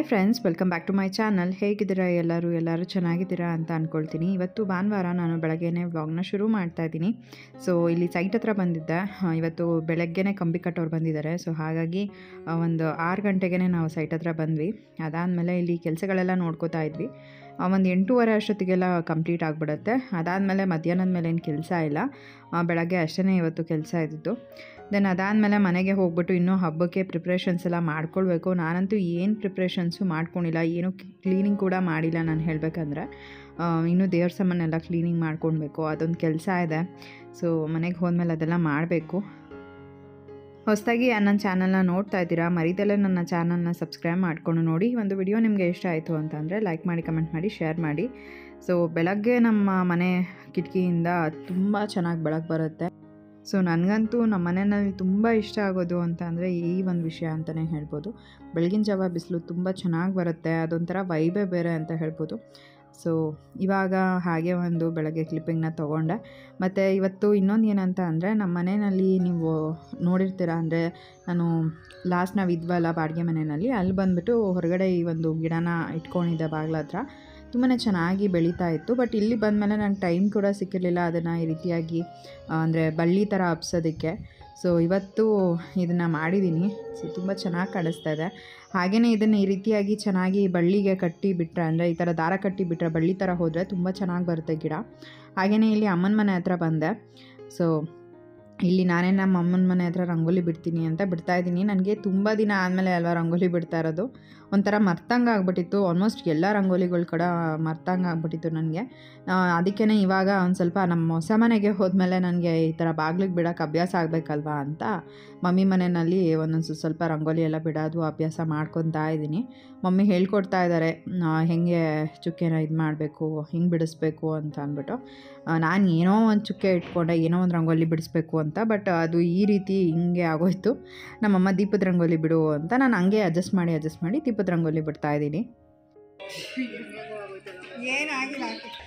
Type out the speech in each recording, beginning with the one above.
hi friends welcome back to my channel ಹೇಗಿದ್ದೀರಾ ಎಲ್ಲರೂ ಎಲ್ಲರೂ ಚೆನ್ನಾಗಿದ್ದೀರಾ ಅಂತ ಅಂದ್ಕೊಳ್ತೀನಿ ಇವತ್ತು ಭಾನುವಾರ ನಾನು ಬೆಳಗ್ಗೆನೇ ವ್ಲಾಗ್ನ ಶುರು ಮಾಡ್ತಾ ಇದ್ದೀನಿ ಸೊ ಇಲ್ಲಿ ಸೈಟ್ ಹತ್ರ ಬಂದಿದ್ದೆ ಆ, ಇವತ್ತು ಬೆಳಗ್ಗೆನೇ ಕಂಬಿ ಕಟ್ಟೋರು ಬಂದಿದ್ದಾರೆ ಸೊ ಹಾಗಾಗಿ ಆ, ಒಂದು ಆರು ಗಂಟೆಗೆ ನಾವು ಸೈಟ್ ಹತ್ರ ಬಂದ್ವಿ ಅದಾದಮೇಲೆ ಇಲ್ಲಿ ಕೆಲಸಗಳೆಲ್ಲ ನೋಡ್ಕೋತಾ ಇದ್ವಿ ಆ, ಒಂದು ಎಂಟೂವರೆ ಅಷ್ಟೊತ್ತಿಗೆಲ್ಲ ಕಂಪ್ಲೀಟ್ ಆಗಿಬಿಡುತ್ತೆ ಅದಾದಮೇಲೆ ಮಧ್ಯಾಹ್ನದ ಮೇಲೆ ಏನು ಕೆಲಸ ಇಲ್ಲ ಆ, ಬೆಳಗ್ಗೆ ಅಷ್ಟೇ ಇವತ್ತು ಕೆಲಸ ಇದ್ದಿದ್ದು ದೆನ್ ಅದಾದಮೇಲೆ ಮನೆಗೆ ಹೋಗ್ಬಿಟ್ಟು ಇನ್ನೂ ಹಬ್ಬಕ್ಕೆ ಪ್ರಿಪ್ರೇಷನ್ಸ್ ಎಲ್ಲ ಮಾಡ್ಕೊಳ್ಬೇಕು ನಾನಂತೂ ಏನು ಪ್ರಿಪ್ರೇಷನ್ಸು ಮಾಡ್ಕೊಂಡಿಲ್ಲ ಏನು ಕ್ಲೀನಿಂಗ್ ಕೂಡ ಮಾಡಿಲ್ಲ ನಾನು ಹೇಳಬೇಕಂದ್ರೆ ಇನ್ನೂ ದೇವ್ರ ಸಾಮಾನೆಲ್ಲ ಕ್ಲೀನಿಂಗ್ ಮಾಡ್ಕೊಳ್ಬೇಕು ಅದೊಂದು ಕೆಲಸ ಇದೆ ಸೊ ಮನೆಗೆ ಹೋದ್ಮೇಲೆ ಅದೆಲ್ಲ ಮಾಡಬೇಕು ಹೊಸದಾಗಿ ನನ್ನ ಚಾನಲ್ನ ನೋಡ್ತಾ ಇದ್ದೀರಾ ಮರಿದಲ್ಲೇ ನನ್ನ ಚಾನಲ್ನ ಸಬ್ಸ್ಕ್ರೈಬ್ ಮಾಡಿಕೊಂಡು ನೋಡಿ ಒಂದು ವಿಡಿಯೋ ನಿಮಗೆ ಇಷ್ಟ ಆಯಿತು ಅಂತಂದರೆ ಲೈಕ್ ಮಾಡಿ ಕಮೆಂಟ್ ಮಾಡಿ ಶೇರ್ ಮಾಡಿ ಸೊ ಬೆಳಗ್ಗೆ ನಮ್ಮ ಮನೆ ಕಿಟಕಿಯಿಂದ ತುಂಬ ಚೆನ್ನಾಗಿ ಬೆಳಕು ಬರುತ್ತೆ ಸೊ ನನಗಂತೂ ನಮ್ಮ ಮನೆಯಲ್ಲಿ ತುಂಬ ಇಷ್ಟ ಆಗೋದು ಅಂತ ಅಂದರೆ ಈ ಒಂದು ವಿಷಯ ಅಂತಲೇ ಹೇಳ್ಬೋದು ಬೆಳಗಿನ ಜಾವ ಬಿಸಿಲು ತುಂಬ ಚೆನ್ನಾಗಿ ಬರುತ್ತೆ ಅದೊಂಥರ ವೈಬೇ ಬೇರೆ ಅಂತ ಹೇಳ್ಬೋದು ಸೊ ಇವಾಗ ಹಾಗೆ ಒಂದು ಬೆಳಗ್ಗೆ ಕ್ಲಿಪ್ಪಿಂಗ್ನ ತೊಗೊಂಡೆ ಮತ್ತು ಇವತ್ತು ಇನ್ನೊಂದು ಏನಂತ ಅಂದರೆ ನಮ್ಮ ಮನೆಯಲ್ಲಿ ನೀವು ನೋಡಿರ್ತೀರ ಅಂದರೆ ನಾನು ಲಾಸ್ಟ್ ನಾವು ಇದ್ವಲ್ಲ ಬಾಡಿಗೆ ಮನೆಯಲ್ಲಿ ಅಲ್ಲಿ ಬಂದುಬಿಟ್ಟು ಹೊರಗಡೆ ಈ ಒಂದು ಗಿಡನ ಇಟ್ಕೊಂಡಿದ್ದೆ ಬಾಗ್ಲ ಹತ್ರ ತುಂಬಾ ಚೆನ್ನಾಗಿ ಬೆಳೀತಾ ಇತ್ತು ಬಟ್ ಇಲ್ಲಿ ಬಂದಮೇಲೆ ನಂಗೆ ಟೈಮ್ ಕೂಡ ಸಿಕ್ಕಿರಲಿಲ್ಲ ಅದನ್ನು ಈ ರೀತಿಯಾಗಿ ಅಂದರೆ ಬಳ್ಳಿ ಥರ ಹಬ್ಸೋದಕ್ಕೆ ಸೊ ಇವತ್ತು ಇದನ್ನು ಮಾಡಿದ್ದೀನಿ ಸೊ ತುಂಬ ಚೆನ್ನಾಗಿ ಕಾಣಿಸ್ತಾ ಇದೆ ಹಾಗೆಯೇ ಇದನ್ನು ಈ ರೀತಿಯಾಗಿ ಚೆನ್ನಾಗಿ ಬಳ್ಳಿಗೆ ಕಟ್ಟಿ ಬಿಟ್ಟರೆ ಅಂದರೆ ಈ ಥರ ದಾರ ಕಟ್ಟಿ ಬಿಟ್ಟರೆ ಬಳ್ಳಿ ಥರ ಹೋದರೆ ತುಂಬ ಚೆನ್ನಾಗಿ ಬರುತ್ತೆ ಗಿಡ ಹಾಗೆಯೇ ಇಲ್ಲಿ ಅಮ್ಮನ ಮನೆ ಹತ್ರ ಬಂದೆ ಸೊ ಇಲ್ಲಿ ನಾನೇ ನಮ್ಮ ಅಮ್ಮನ ಮನೆ ಹತ್ರ ರಂಗೋಲಿ ಬಿಡ್ತೀನಿ ಅಂತ ಬಿಡ್ತಾ ಇದ್ದೀನಿ ನನಗೆ ತುಂಬ ದಿನ ಆದಮೇಲೆ ಅಲ್ವಾ ರಂಗೋಲಿ ಬಿಡ್ತಾ ಇರೋದು ಒಂಥರ ಮರ್ತಂಗೆ ಆಗ್ಬಿಟ್ಟಿತ್ತು ಆಲ್ಮೋಸ್ಟ್ ಎಲ್ಲ ರಂಗೋಲಿಗಳು ಕೂಡ ಮರ್ತಂಗೆ ಆಗ್ಬಿಟ್ಟಿತ್ತು ನನಗೆ ಅದಕ್ಕೇ ಇವಾಗ ಒಂದು ಸ್ವಲ್ಪ ನಮ್ಮ ಹೊಸ ಮನೆಗೆ ಹೋದ್ಮೇಲೆ ನನಗೆ ಈ ಥರ ಬಾಗ್ಲಿಗೆ ಬಿಡೋಕೆ ಅಭ್ಯಾಸ ಆಗಬೇಕಲ್ವಾ ಅಂತ ಮಮ್ಮಿ ಮನೆಯಲ್ಲಿ ಒಂದೊಂದು ಸ್ವಲ್ಪ ರಂಗೋಲಿ ಎಲ್ಲ ಬಿಡೋದು ಅಭ್ಯಾಸ ಮಾಡ್ಕೊತಾ ಇದ್ದೀನಿ ಮಮ್ಮಿ ಹೇಳ್ಕೊಡ್ತಾ ಇದ್ದಾರೆ ಹೇಗೆ ಚುಕ್ಕೆನ ಇದು ಮಾಡಬೇಕು ಹಿಂಗೆ ಬಿಡಿಸ್ಬೇಕು ಅಂತ ಅಂದ್ಬಿಟ್ಟು ನಾನು ಏನೋ ಒಂದು ಚುಕ್ಕೆ ಇಟ್ಕೊಂಡೆ ಏನೋ ಒಂದು ರಂಗೋಲಿ ಬಿಡಿಸ್ಬೇಕು ಅಂತ ಬಟ್ ಅದು ಈ ರೀತಿ ಹಿಂಗೆ ಆಗೋಯ್ತು ನಮ್ಮಮ್ಮ ದೀಪದ ರಂಗೋಲಿ ಬಿಡು ಅಂತ ನಾನು ಹಂಗೆ ಅಡ್ಜಸ್ಟ್ ಮಾಡಿ ಅಡ್ಜಸ್ಟ್ ಮಾಡಿ ದೀಪದ ರಂಗೋಲಿ ಬಿಡ್ತಾ ಇದ್ದೀನಿ ಏನಾಗಿಲ್ಲ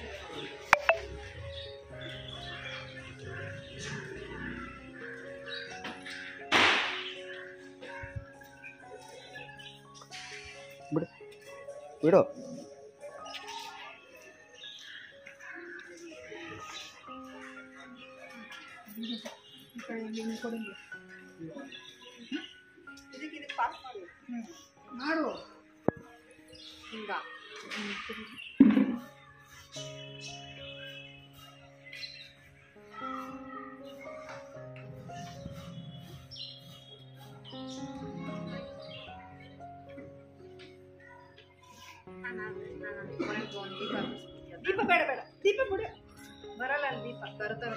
ಬಿಡು ಬಿಡು ಇದಕ್ಕೆ ಇದಕ್ಕೆ ಪಾಸ್ ಮಾಡು ಹ್ಞೂ ಮಾಡು ಹಿಂಗ ದೀಪ ಬೇಡ ಬೇಡ ದೀಪ ಬಿಡು ಬರಲ್ಲ ಅಲ್ಲಿ ದೀಪ ತರ್ತಾರ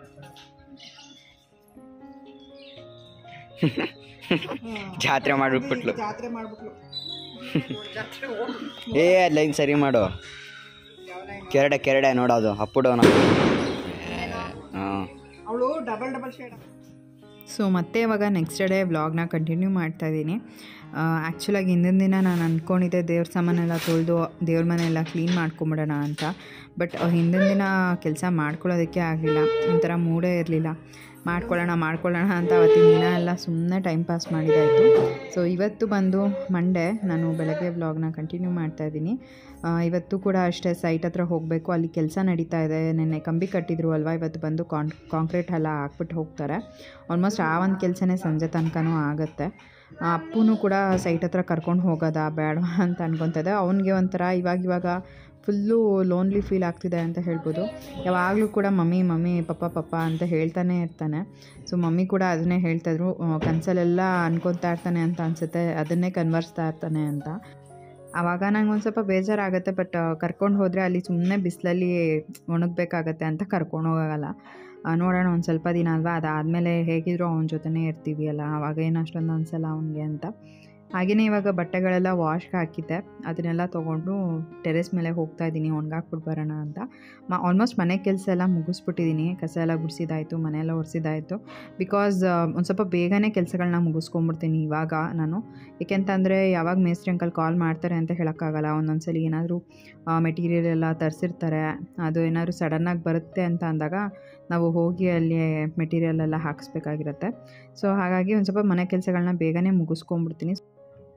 ಜಾತ್ರೆ ಮಾಡಿಬಿಟ್ಬಿಟ್ಲು ಜಾತ್ರೆ ಮಾಡ್ಬಿಟ್ಲು ಜಾತ್ರೆ ಹೋಗು ಏ ಲೈನ್ ಸರಿ ಮಾಡು ಕೆರಡೆ ಕೆರಡೆ ನೋಡೋದು ಅಪ್ಪುಡೋನ ಹಾಂ ಅವಳು ಡಬಲ್ ಡಬಲ್ ಶೇಡ್ ಸೊ ಮತ್ತೆ ಇವಾಗ ನೆಕ್ಸ್ಟ್ ಡೇ ವ್ಲಾಗ್ನ ಕಂಟಿನ್ಯೂ ಮಾಡ್ತಾ ಇದ್ದೀನಿ ಆ್ಯಕ್ಚುಲಾಗಿ ಹಿಂದಿನ ದಿನ ನಾನು ಅಂದ್ಕೊಂಡಿದ್ದೆ ದೇವ್ರ ಸಾಮಾನೆಲ್ಲ ತೊಳೆದು ದೇವ್ರ ಮನೆಯೆಲ್ಲ ಕ್ಲೀನ್ ಮಾಡ್ಕೊಂಬಿಡೋಣ ಅಂತ ಬಟ್ ಹಿಂದಿನ ದಿನ ಕೆಲಸ ಮಾಡ್ಕೊಳ್ಳೋದಕ್ಕೆ ಆಗಲಿಲ್ಲ ಒಂಥರ ಮೂಡೇ ಇರಲಿಲ್ಲ ಮಾಡ್ಕೊಳ್ಳೋಣ ಮಾಡ್ಕೊಳ್ಳೋಣ ಅಂತ ಅವತ್ತಿನ ದಿನ ಎಲ್ಲ ಸುಮ್ಮನೆ ಟೈಮ್ ಪಾಸ್ ಮಾಡಿದಾಯಿತು ಸೊ ಇವತ್ತು ಬಂದು ಮಂಡೇ ನಾನು ಬೆಳಗ್ಗೆ ವ್ಲಾಗ್ನ ಕಂಟಿನ್ಯೂ ಮಾಡ್ತಾ ಇದ್ದೀನಿ ಆ, ಇವತ್ತು ಕೂಡ ಅಷ್ಟೇ ಸೈಟ್ ಹತ್ರ ಹೋಗಬೇಕು ಅಲ್ಲಿ ಕೆಲಸ ನಡೀತಾ ಇದೆ ನಿನ್ನೆ ಕಂಬಿ ಕಟ್ಟಿದ್ರು ಅಲ್ವಾ ಇವತ್ತು ಬಂದು ಕಾನ್ ಕಾಂಕ್ರೀಟ್ ಎಲ್ಲ ಹಾಕ್ಬಿಟ್ಟು ಹೋಗ್ತಾರೆ ಆಲ್ಮೋಸ್ಟ್ ಆ ಒಂದು ಕೆಲಸನೇ ಸಂಜೆ ತನಕನೂ ಆಗುತ್ತೆ ಆ ಅಪ್ಪುನೂ ಕೂಡ ಸೈಟ್ ಹತ್ರ ಕರ್ಕೊಂಡು ಹೋಗೋದಾ ಬೇಡವಾ ಅಂತ ಅನ್ಕೊತದೆ ಅವನಿಗೆ ಒಂಥರ ಇವಾಗ ಇವಾಗ ಫುಲ್ಲು ಲೋನ್ಲಿ ಫೀಲ್ ಆಗ್ತಿದೆ ಅಂತ ಹೇಳ್ಬೋದು ಯಾವಾಗಲೂ ಕೂಡ ಮಮ್ಮಿ ಮಮ್ಮಿ ಪಪ್ಪ ಪಪ್ಪ ಅಂತ ಹೇಳ್ತಾನೆ ಇರ್ತಾನೆ ಸೊ ಮಮ್ಮಿ ಕೂಡ ಅದನ್ನೇ ಹೇಳ್ತಾಯಿದ್ರು ಕನಸಲ್ಲೆಲ್ಲ ಅನ್ಕೊತಾ ಇರ್ತಾನೆ ಅಂತ ಅನಿಸುತ್ತೆ ಅದನ್ನೇ ಕನ್ವರ್ಸ್ತಾ ಇರ್ತಾನೆ ಅಂತ ಆವಾಗ ನಂಗೆ ಒಂದು ಸ್ವಲ್ಪ ಬೇಜಾರಾಗುತ್ತೆ ಬಟ್ ಕರ್ಕೊಂಡು ಹೋದರೆ ಅಲ್ಲಿ ಸುಮ್ಮನೆ ಬಿಸಿಲಲ್ಲಿ ಒಣಗಬೇಕಾಗತ್ತೆ ಅಂತ ಕರ್ಕೊಂಡು ಹೋಗಲ್ಲ ಆ, ನೋಡೋಣ ಒಂದು ಸ್ವಲ್ಪ ದಿನ ಅಲ್ವಾ ಅದಾದಮೇಲೆ ಹೇಗಿದ್ರು ಅವನ ಜೊತೆನೇ ಇರ್ತೀವಿ ಅಲ್ಲ ಆವಾಗ ಏನು ಅಷ್ಟೊಂದು ಅನಿಸಲ್ಲ ಅವನಿಗೆ ಅಂತ ಹಾಗೆಯೇ ಇವಾಗ ಬಟ್ಟೆಗಳೆಲ್ಲ ವಾಶ್ಗೆ ಹಾಕಿದ್ದೆ ಅದನ್ನೆಲ್ಲ ತೊಗೊಂಡು ಟೆರೆಸ್ ಮೇಲೆ ಹೋಗ್ತಾ ಇದ್ದೀನಿ ಒಣಗಾಕ್ಬಿಟ್ಟು ಬರೋಣ ಅಂತ ಮ ಆಲ್ಮೋಸ್ಟ್ ಮನೆ ಕೆಲಸ ಎಲ್ಲ ಮುಗಿಸ್ಬಿಟ್ಟಿದ್ದೀನಿ ಕಸ ಎಲ್ಲ ಗುಡಿಸಿದಾಯಿತು ಮನೆಯೆಲ್ಲ ಒರೆಸಿದಾಯಿತು ಬಿಕಾಸ್ ಒಂದು ಸ್ವಲ್ಪ ಬೇಗನೆ ಕೆಲಸಗಳನ್ನ ಮುಗಿಸ್ಕೊಂಬಿಡ್ತೀನಿ ಇವಾಗ ನಾನು ಏಕೆಂತಂದರೆ ಯಾವಾಗ ಮೇಸ್ತ್ರಿ ಅಂಕಲ್ ಕಾಲ್ ಮಾಡ್ತಾರೆ ಅಂತ ಹೇಳೋಕ್ಕಾಗಲ್ಲ ಒಂದೊಂದು ಸಲ ಏನಾದರೂ ಮೆಟೀರಿಯಲ್ ಎಲ್ಲ ತರಿಸಿರ್ತಾರೆ ಅದು ಏನಾದರೂ ಸಡನ್ನಾಗಿ ಬರುತ್ತೆ ಅಂತ ಅಂದಾಗ ನಾವು ಹೋಗಿ ಅಲ್ಲಿ ಮೆಟೀರಿಯಲ್ ಎಲ್ಲ ಹಾಕಿಸ್ಬೇಕಾಗಿರುತ್ತೆ ಸೊ ಹಾಗಾಗಿ ಒಂದು ಸ್ವಲ್ಪ ಮನೆ ಕೆಲಸಗಳನ್ನ ಬೇಗನೆ ಮುಗಿಸ್ಕೊಂಬಿಡ್ತೀನಿ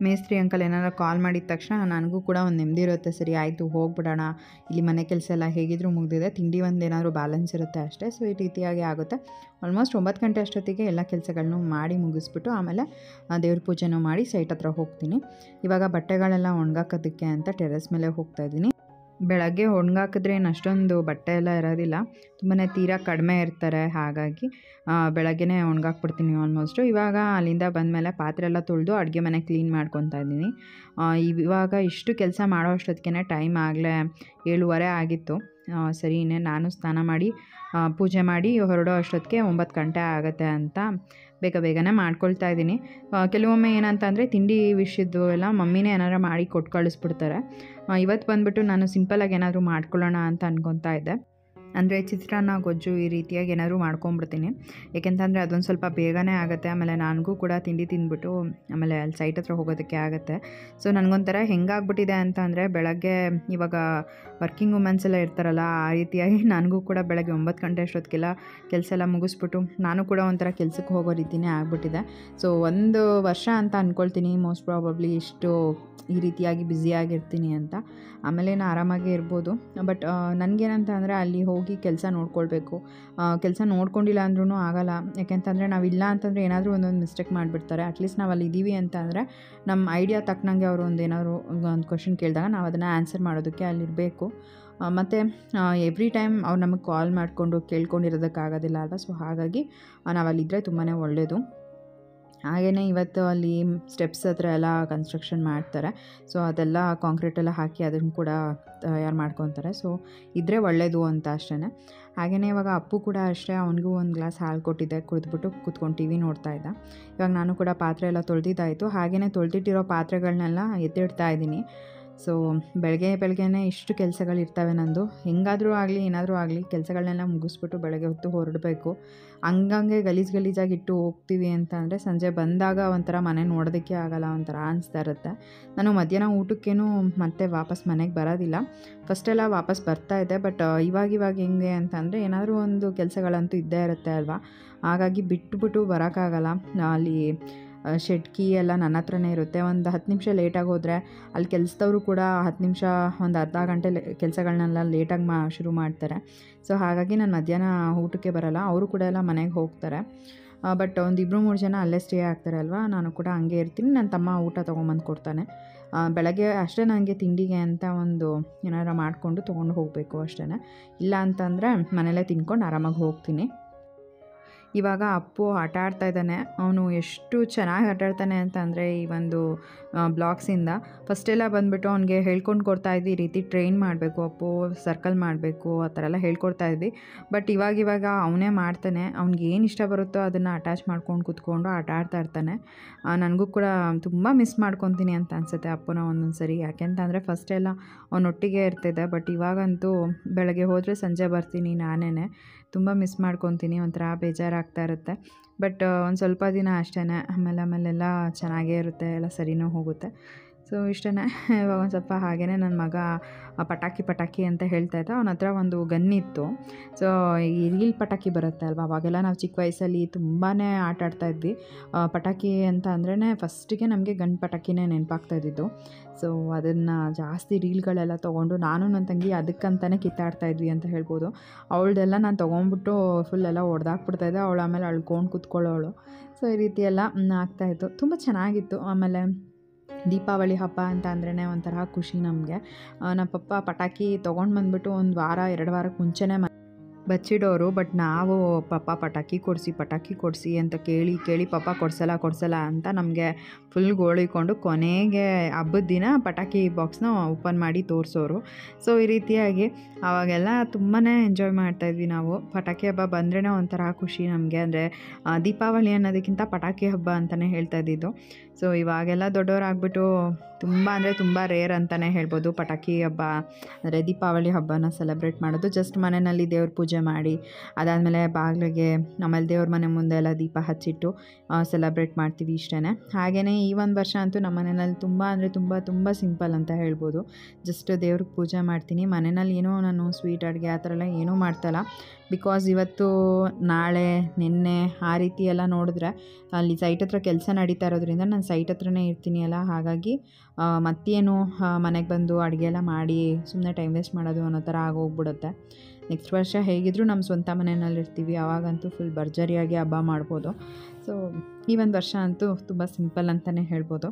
ಮೇಸ್ತ್ರಿ ಅಂಕಲ್ ಏನಾರು ಕಾಲ್ ಮಾಡಿದ ತಕ್ಷಣ ನನಗೂ ಕೂಡ ಒಂದು ನೆಮ್ಮದಿ ಇರುತ್ತೆ ಸರಿ ಆಯಿತು ಹೋಗ್ಬಿಡೋಣ ಇಲ್ಲಿ ಮನೆ ಕೆಲಸ ಎಲ್ಲ ಹೇಗಿದ್ರೂ ಮುಗ್ದಿದೆ ತಿಂಡಿ ಒಂದು ಏನಾದರೂ ಬ್ಯಾಲೆನ್ಸ್ ಇರುತ್ತೆ ಅಷ್ಟೇ ಸೊ ಈ ರೀತಿಯಾಗಿ ಆಗುತ್ತೆ ಆಲ್ಮೋಸ್ಟ್ ಒಂಬತ್ತು ಗಂಟೆ ಅಷ್ಟೊತ್ತಿಗೆ ಎಲ್ಲ ಕೆಲಸಗಳನ್ನೂ ಮಾಡಿ ಮುಗಿಸ್ಬಿಟ್ಟು ಆಮೇಲೆ ಆ, ದೇವ್ರ ಪೂಜೆನೂ ಮಾಡಿ ಸೈಟ್ ಹತ್ರ ಹೋಗ್ತೀನಿ ಇವಾಗ ಬಟ್ಟೆಗಳೆಲ್ಲ ಒಣಗಾಕೋದಕ್ಕೆ ಅಂತ ಟೆರೆಸ್ ಮೇಲೆ ಹೋಗ್ತಾ ಇದ್ದೀನಿ ಬೆಳಗ್ಗೆ ಒಣಗಾಕಿದ್ರೆ ಏನು ಅಷ್ಟೊಂದು ಬಟ್ಟೆ ಎಲ್ಲ ಇರೋದಿಲ್ಲ ತುಂಬಾ ತೀರಾ ಕಡಿಮೆ ಇರ್ತಾರೆ ಹಾಗಾಗಿ ಆ, ಬೆಳಗ್ಗೆನೇ ಒಣಗಾಕ್ಬಿಡ್ತೀನಿ ಆಲ್ಮೋಸ್ಟು ಇವಾಗ ಅಲ್ಲಿಂದ ಬಂದಮೇಲೆ ಪಾತ್ರೆ ಎಲ್ಲ ತೊಳೆದು ಅಡುಗೆ ಮನೆ ಕ್ಲೀನ್ ಮಾಡ್ಕೊತಾ ಇದ್ದೀನಿ ಆ, ಇವಾಗ ಇಷ್ಟು ಕೆಲಸ ಮಾಡೋ ಅಷ್ಟೊತ್ತಿಗೆ ಟೈಮ್ ಆಗಲೇ ಏಳುವರೆ ಆಗಿತ್ತು ಆ, ಸರಿ ಇನ್ನೇ ನಾನು ಸ್ನಾನ ಮಾಡಿ ಆ, ಪೂಜೆ ಮಾಡಿ ಹೊರಡೋ ಅಷ್ಟೊತ್ತಿಗೆ ಒಂಬತ್ತು ಗಂಟೆ ಆಗುತ್ತೆ ಅಂತ ಬೇಗ ಬೇಗನೆ ಮಾಡ್ಕೊಳ್ತಾ ಇದ್ದೀನಿ ಆ, ಕೆಲವೊಮ್ಮೆ ಏನಂತ ಅಂದರೆ ತಿಂಡಿ ವಿಷಯದ್ದು ಎಲ್ಲ ಮಮ್ಮಿನೇ ಏನಾರು ಮಾಡಿ ಕೊಟ್ಟು ಕಳಿಸ್ಬಿಡ್ತಾರೆ ಆ, ಇವತ್ತು ಬಂದುಬಿಟ್ಟು ನಾನು ಸಿಂಪಲಾಗಿ ಏನಾದರೂ ಮಾಡ್ಕೊಳ್ಳೋಣ ಅಂತ ಅನ್ಕೊತಾ ಇದ್ದೆ ಅಂದರೆ ಚಿತ್ರಾನ್ನ ಗೊಜ್ಜು ಈ ರೀತಿಯಾಗಿ ಏನಾದರೂ ಮಾಡ್ಕೊಂಬಿಡ್ತೀನಿ ಏಕೆಂತಂದರೆ ಅದೊಂದು ಸ್ವಲ್ಪ ಬೇಗನೆ ಆಗುತ್ತೆ ಆಮೇಲೆ ನನಗೂ ಕೂಡ ತಿಂಡಿ ತಿಂದ್ಬಿಟ್ಟು ಆಮೇಲೆ ಅಲ್ಲಿ ಸೈಟ್ ಹತ್ರ ಹೋಗೋದಕ್ಕೆ ಆಗುತ್ತೆ ಸೊ ನನಗೊಂಥರ ಹೆಂಗಾಗ್ಬಿಟ್ಟಿದೆ ಅಂತ ಅಂದರೆ ಬೆಳಗ್ಗೆ ಇವಾಗ ವರ್ಕಿಂಗ್ ವುಮೆನ್ಸ್ ಎಲ್ಲ ಇರ್ತಾರಲ್ಲ ಆ ರೀತಿಯಾಗಿ ನನಗೂ ಕೂಡ ಬೆಳಗ್ಗೆ ಒಂಬತ್ತು ಗಂಟೆ ಅಷ್ಟೊತ್ತಿಗೆಲ್ಲ ಕೆಲಸ ಎಲ್ಲ ಮುಗಿಸ್ಬಿಟ್ಟು ನಾನು ಕೂಡ ಒಂಥರ ಕೆಲಸಕ್ಕೆ ಹೋಗೋ ರೀತಿಯೇ ಆಗ್ಬಿಟ್ಟಿದೆ ಸೊ ಒಂದು ವರ್ಷ ಅಂತ ಅಂದ್ಕೊಳ್ತೀನಿ ಮೋಸ್ಟ್ ಪ್ರಾಬಬ್ಲಿ ಇಷ್ಟು ಈ ರೀತಿಯಾಗಿ ಬ್ಯುಸಿಯಾಗಿರ್ತೀನಿ ಅಂತ ಆಮೇಲೆ ನಾನು ಆರಾಮಾಗೇ ಇರ್ಬೋದು ಬಟ್ ನನಗೇನಂತ ಅಂದರೆ ಅಲ್ಲಿ ಹೋಗಿ ಕೆಲಸ ನೋಡ್ಕೊಳ್ಬೇಕು ಕೆಲಸ ನೋಡ್ಕೊಂಡಿಲ್ಲ ಅಂದ್ರೂ ಆಗಲ್ಲ ಯಾಕೆಂತಂದರೆ ನಾವಿಲ್ಲ ಅಂತಂದರೆ ಏನಾದರೂ ಒಂದೊಂದು ಮಿಸ್ಟೇಕ್ ಮಾಡಿಬಿಡ್ತಾರೆ ಅಟ್ಲೀಸ್ಟ್ ನಾವು ಅಲ್ಲಿ ಇದ್ದೀವಿ ಅಂತ ಅಂದರೆ ನಮ್ಮ ಐಡಿಯಾ ತಕ್ಕನಂಗೆ ಅವರು ಒಂದು ಏನಾದರೂ ಒಂದು ಕ್ವಶನ್ ಕೇಳಿದಾಗ ನಾವು ಅದನ್ನು ಆನ್ಸರ್ ಮಾಡೋದಕ್ಕೆ ಅಲ್ಲಿರಬೇಕು ಮತ್ತು ಎವ್ರಿ ಟೈಮ್ ಅವ್ರು ನಮಗೆ ಕಾಲ್ ಮಾಡಿಕೊಂಡು ಕೇಳ್ಕೊಂಡಿರೋದಕ್ಕಾಗೋದಿಲ್ಲ ಅಲ್ವಾ ಸೊ ಹಾಗಾಗಿ ನಾವು ಅಲ್ಲಿದ್ದರೆ ತುಂಬಾ ಒಳ್ಳೆಯದು ಹಾಗೆಯೇ ಇವತ್ತು ಅಲ್ಲಿ ಸ್ಟೆಪ್ಸ್ ಹತ್ರ ಎಲ್ಲ ಕನ್ಸ್ಟ್ರಕ್ಷನ್ ಮಾಡ್ತಾರೆ ಸೊ ಅದೆಲ್ಲ ಕಾಂಕ್ರೀಟ್ ಎಲ್ಲ ಹಾಕಿ ಅದನ್ನು ಕೂಡ ತಯಾರು ಮಾಡ್ಕೊತಾರೆ ಸೊ ಇದ್ದರೆ ಒಳ್ಳೆಯದು ಅಂತ ಅಷ್ಟೇ ಹಾಗೆಯೇ ಇವಾಗ ಅಪ್ಪು ಕೂಡ ಅಷ್ಟೇ ಅವನಿಗೂ ಒಂದು ಗ್ಲಾಸ್ ಹಾಲು ಕೊಟ್ಟಿದ್ದೆ ಕುಡಿದ್ಬಿಟ್ಟು ಕೂತ್ಕೊಂಡು ಟಿ ವಿ ನೋಡ್ತಾ ಇದ್ದ ಇವಾಗ ನಾನು ಕೂಡ ಪಾತ್ರೆ ಎಲ್ಲ ತೊಳೆದಿದ್ದಾಯಿತು ಹಾಗೆಯೇ ತೊಳೆದಿಟ್ಟಿರೋ ಪಾತ್ರೆಗಳನ್ನೆಲ್ಲ ಎತ್ತಿಡ್ತಾ ಇದ್ದೀನಿ ಸೊ ಬೆಳಗ್ಗೆ ಬೆಳಗ್ಗೆನೇ ಇಷ್ಟು ಕೆಲಸಗಳಿರ್ತವೆ ನಂದು ಹೆಂಗಾದರೂ ಆಗಲಿ ಏನಾದರೂ ಆಗಲಿ ಕೆಲಸಗಳನ್ನೆಲ್ಲ ಮುಗಿಸ್ಬಿಟ್ಟು ಬೆಳಗ್ಗೆ ಹೊತ್ತು ಹೊರಡಬೇಕು ಹಂಗಂಗೆ ಗಲೀಜು ಗಲೀಜಾಗಿ ಇಟ್ಟು ಹೋಗ್ತೀವಿ ಅಂತ ಅಂದರೆ ಸಂಜೆ ಬಂದಾಗ ಒಂಥರ ಮನೆ ನೋಡೋದಕ್ಕೆ ಆಗಲ್ಲ ಒಂಥರ ಅನಿಸ್ತಾ ಇರುತ್ತೆ ನಾನು ಮಧ್ಯಾಹ್ನ ಊಟಕ್ಕೇನು ಮತ್ತೆ ವಾಪಸ್ ಮನೆಗೆ ಬರೋದಿಲ್ಲ ಫಸ್ಟೆಲ್ಲ ವಾಪಸ್ ಬರ್ತಾ ಇದ್ದೆ ಬಟ್ ಇವಾಗ ಇವಾಗ ಹೆಂಗೆ ಅಂತಂದರೆ ಏನಾದರೂ ಒಂದು ಕೆಲಸಗಳಂತೂ ಇದ್ದೇ ಇರುತ್ತೆ ಅಲ್ವಾ ಹಾಗಾಗಿ ಬಿಟ್ಬಿಟ್ಟು ಬರೋಕ್ಕಾಗಲ್ಲ ಅಲ್ಲಿ ಶೆಡ್ ಕೀ ಎಲ್ಲ ನನ್ನ ಹತ್ರನೇ ಇರುತ್ತೆ ಒಂದು ಹತ್ತು ನಿಮಿಷ ಲೇಟಾಗಿ ಹೋದರೆ ಅಲ್ಲಿ ಕೆಲಸದವರು ಕೂಡ ಹತ್ತು ನಿಮಿಷ ಒಂದು ಅರ್ಧ ಗಂಟೆ ಕೆಲಸಗಳನ್ನೆಲ್ಲ ಲೇಟಾಗಿ ಮಾ ಶುರು ಮಾಡ್ತಾರೆ ಸೊ ಹಾಗಾಗಿ ನಾನು ಮಧ್ಯಾಹ್ನ ಊಟಕ್ಕೆ ಬರಲ್ಲ ಅವರು ಕೂಡ ಎಲ್ಲ ಮನೆಗೆ ಹೋಗ್ತಾರೆ ಬಟ್ ಒಂದು ಇಬ್ಬರು ಮೂರು ಜನ ಅಲ್ಲೇ ಸ್ಟೇ ಆಗ್ತಾರೆ ಅಲ್ವಾ ನಾನು ಕೂಡ ಹಂಗೆ ಇರ್ತೀನಿ ನನ್ನ ತಮ್ಮ ಊಟ ತೊಗೊಂಬಂದು ಕೊಡ್ತಾನೆ ಆ, ಬೆಳಗ್ಗೆ ಅಷ್ಟೇ ನನಗೆ ತಿಂಡಿಗೆ ಅಂತ ಒಂದು ಏನಾರ ಮಾಡಿಕೊಂಡು ತೊಗೊಂಡು ಹೋಗಬೇಕು ಅಷ್ಟೇ ಇಲ್ಲ ಅಂತಂದರೆ ಮನೇಲೇ ತಿನ್ಕೊಂಡು ಆರಾಮಾಗಿ ಹೋಗ್ತೀನಿ ಇವಾಗ ಅಪ್ಪು ಆಟ ಆಡ್ತಾ ಇದ್ದಾನೆ ಅವನು ಎಷ್ಟು ಚೆನ್ನಾಗಿ ಆಟ ಆಡ್ತಾನೆ ಅಂತಂದರೆ ಈ ಒಂದು ಬ್ಲಾಗ್ಸಿಂದ ಫಸ್ಟೆಲ್ಲ ಬಂದುಬಿಟ್ಟು ಅವ್ನಿಗೆ ಹೇಳ್ಕೊಂಡು ಕೊಡ್ತಾ ಇದ್ವಿ ಈ ರೀತಿ ಟ್ರೈನ್ ಮಾಡಬೇಕು ಅಪ್ಪು ಸರ್ಕಲ್ ಮಾಡಬೇಕು ಆ ಥರ ಎಲ್ಲ ಹೇಳ್ಕೊಡ್ತಾ ಇದ್ವಿ ಬಟ್ ಇವಾಗ ಇವಾಗ ಅವನೇ ಮಾಡ್ತಾನೆ ಅವ್ನಿಗೆ ಏನು ಇಷ್ಟ ಬರುತ್ತೋ ಅದನ್ನು ಅಟ್ಯಾಚ್ ಮಾಡ್ಕೊಂಡು ಕುತ್ಕೊಂಡು ಆಟ ಆಡ್ತಾ ಇರ್ತಾನೆ ನನಗೂ ಕೂಡ ತುಂಬ ಮಿಸ್ ಮಾಡ್ಕೊತೀನಿ ಅಂತ ಅನಿಸುತ್ತೆ ಅಪ್ಪನ ಒಂದೊಂದು ಸರಿ ಯಾಕೆಂತಂದರೆ ಫಸ್ಟೆಲ್ಲ ಅವನೊಟ್ಟಿಗೆ ಇರ್ತಿದ್ದೆ ಬಟ್ ಇವಾಗಂತೂ ಬೆಳಗ್ಗೆ ಹೋದರೆ ಸಂಜೆ ಬರ್ತೀನಿ ನಾನೇ ತುಂಬ ಮಿಸ್ ಮಾಡ್ಕೊತೀನಿ ಒಂಥರ ಬೇಜಾರಾಗ್ತಾ ಇರುತ್ತೆ ಬಟ್ ಒಂದು ಸ್ವಲ್ಪ ದಿನ ಅಷ್ಟೇ ಆಮೇಲೆ ಆಮೇಲೆಲ್ಲ ಚೆನ್ನಾಗೇ ಇರುತ್ತೆ ಎಲ್ಲ ಸರಿನೂ ಹೋಗುತ್ತೆ ಸೊ ಇಷ್ಟೇ ಇವಾಗ ಒಂದು ಸ್ವಲ್ಪ ಹಾಗೆಯೇ ನನ್ನ ಮಗ ಆ ಪಟಾಕಿ ಪಟಾಕಿ ಅಂತ ಹೇಳ್ತಾ ಇದ್ದ ಅವನ ಹತ್ರ ಒಂದು ಗನ್ ಇತ್ತು ಸೊ ಈ ರೀಲ್ ಪಟಾಕಿ ಬರುತ್ತೆ ಅಲ್ವಾ ಅವಾಗೆಲ್ಲ ನಾವು ಚಿಕ್ಕ ವಯಸ್ಸಲ್ಲಿ ತುಂಬಾ ಆಟ ಆಡ್ತಾ ಇದ್ವಿ ಆ, ಪಟಾಕಿ ಅಂತ ಅಂದ್ರೇ ಫಸ್ಟಿಗೆ ನಮಗೆ ಗನ್ ಪಟಾಕಿನೇ ನೆನಪಾಗ್ತಾ ಇದ್ದಿದ್ದು ಸೊ ಅದನ್ನು ಜಾಸ್ತಿ ರೀಲ್ಗಳೆಲ್ಲ ತೊಗೊಂಡು ನಾನು ನನ್ನ ತಂಗಿ ಅದಕ್ಕಂತಲೇ ಕಿತ್ತಾಡ್ತಾ ಇದ್ವಿ ಅಂತ ಹೇಳ್ಬೋದು ಅವಳದೆಲ್ಲ ನಾನು ತೊಗೊಂಡ್ಬಿಟ್ಟು ಫುಲ್ ಎಲ್ಲ ಹೊಡೆದಾಕ್ಬಿಡ್ತಾಯಿದ್ದೆ ಅವಳು ಆಮೇಲೆ ಅಳ್ಕೊಂಡು ಕೂತ್ಕೊಳ್ಳೋಳು ಸೊ ಈ ರೀತಿ ಎಲ್ಲ ಮ್, ಆಗ್ತಾಯಿತ್ತು ತುಂಬ ಚೆನ್ನಾಗಿತ್ತು ಆಮೇಲೆ ದೀಪಾವಳಿ ಹಬ್ಬ ಅಂತ ಅಂದ್ರೇ ಒಂಥರ ಖುಷಿ ನಮಗೆ ನಮ್ಮ ಪಪ್ಪ ಪಟಾಕಿ ತೊಗೊಂಡು ಬಂದುಬಿಟ್ಟು ಒಂದು ವಾರ ಎರಡು ವಾರಕ್ಕೆ ಮುಂಚೆನೇ ಮ ಬಚ್ಚಿಡೋರು ಬಟ್ ನಾವು ಪಪ್ಪ ಪಟಾಕಿ ಕೊಡಿಸಿ ಪಟಾಕಿ ಕೊಡಿಸಿ ಅಂತ ಕೇಳಿ ಕೇಳಿ ಪಪ್ಪ ಕೊಡ್ಸಲ್ಲ ಕೊಡ್ಸಲ್ಲ ಅಂತ ನಮಗೆ ಫುಲ್ ಗೋಳಿಕೊಂಡು ಕೊನೆಗೆ ಹಬ್ಬದ ದಿನ ಪಟಾಕಿ ಬಾಕ್ಸ್ನ ಓಪನ್ ಮಾಡಿ ತೋರಿಸೋರು ಸೊ ಈ ರೀತಿಯಾಗಿ ಅವಾಗೆಲ್ಲ ತುಂಬಾ ಎಂಜಾಯ್ ಮಾಡ್ತಾಯಿದ್ವಿ ನಾವು ಪಟಾಕಿ ಹಬ್ಬ ಬಂದ್ರೇ ಒಂಥರ ಖುಷಿ ನಮಗೆ ಅಂದರೆ ದೀಪಾವಳಿ ಅನ್ನೋದಕ್ಕಿಂತ ಪಟಾಕಿ ಹಬ್ಬ ಅಂತಲೇ ಹೇಳ್ತಾ ಇದ್ದಿದ್ದು ಸೊ ಇವಾಗೆಲ್ಲ ದೊಡ್ಡವರಾಗ್ಬಿಟ್ಟು ತುಂಬ ಅಂದರೆ ತುಂಬ ರೇರ್ ಅಂತಲೇ ಹೇಳ್ಬೋದು ಪಟಾಕಿ ಹಬ್ಬ ಅಂದರೆ ದೀಪಾವಳಿ ಹಬ್ಬನ ಸೆಲೆಬ್ರೇಟ್ ಮಾಡೋದು ಜಸ್ಟ್ ಮನೆಯಲ್ಲಿ ದೇವ್ರ ಪೂಜೆ ಮಾಡಿ ಅದಾದಮೇಲೆ ಬಾಗಿಲಿಗೆ ಆಮೇಲೆ ದೇವ್ರ ಮನೆ ಮುಂದೆ ಎಲ್ಲ ದೀಪ ಹಚ್ಚಿಟ್ಟು ಸೆಲೆಬ್ರೇಟ್ ಮಾಡ್ತೀವಿ ಇಷ್ಟೇ ಹಾಗೆಯೇ ಈ ಒಂದು ವರ್ಷ ಅಂತೂ ನಮ್ಮ ಮನೆಯಲ್ಲಿ ತುಂಬ ಅಂದರೆ ತುಂಬ ತುಂಬ ಸಿಂಪಲ್ ಅಂತ ಹೇಳ್ಬೋದು ಜಸ್ಟ್ ದೇವ್ರಿಗೆ ಪೂಜೆ ಮಾಡ್ತೀನಿ ಮನೆಯಲ್ಲಿ ಏನೋ ನಾನು ಸ್ವೀಟ್ ಅಡುಗೆ ಆ ಥರ ಎಲ್ಲ ಏನೂ ಮಾಡ್ತಾಯಿಲ್ಲ ಬಿಕಾಸ್ ಇವತ್ತು ನಾಳೆ ನಿನ್ನೆ ಆ ರೀತಿ ಎಲ್ಲ ನೋಡಿದ್ರೆ ಅಲ್ಲಿ ಸೈಟ್ ಹತ್ರ ಕೆಲಸ ನಡೀತಾ ಇರೋದ್ರಿಂದ ನಾನು ಸೈಟ್ ಹತ್ರನೇ ಇರ್ತೀನಿ ಅಲ್ಲ ಹಾಗಾಗಿ ಆ, ಮತ್ತೇನು ಮನೆಗೆ ಬಂದು ಅಡುಗೆ ಎಲ್ಲ ಮಾಡಿ ಸುಮ್ಮನೆ ಟೈಮ್ ವೇಸ್ಟ್ ಮಾಡೋದು ಅನ್ನೋ ಥರ ಆಗೋಗ್ಬಿಡುತ್ತೆ ನೆಕ್ಸ್ಟ್ ವರ್ಷ ಹೇಗಿದ್ದರೂ ನಮ್ಮ ಸ್ವಂತ ಮನೆಯಲ್ಲಿ ಇರ್ತೀವಿ ಆವಾಗಂತೂ ಫುಲ್ ಭರ್ಜರಿಯಾಗಿ ಹಬ್ಬ ಮಾಡ್ಬೋದು ಸೊ ಈ ಒಂದು ವರ್ಷ ಅಂತೂ ತುಂಬ ಸಿಂಪಲ್ ಅಂತಲೇ ಹೇಳ್ಬೋದು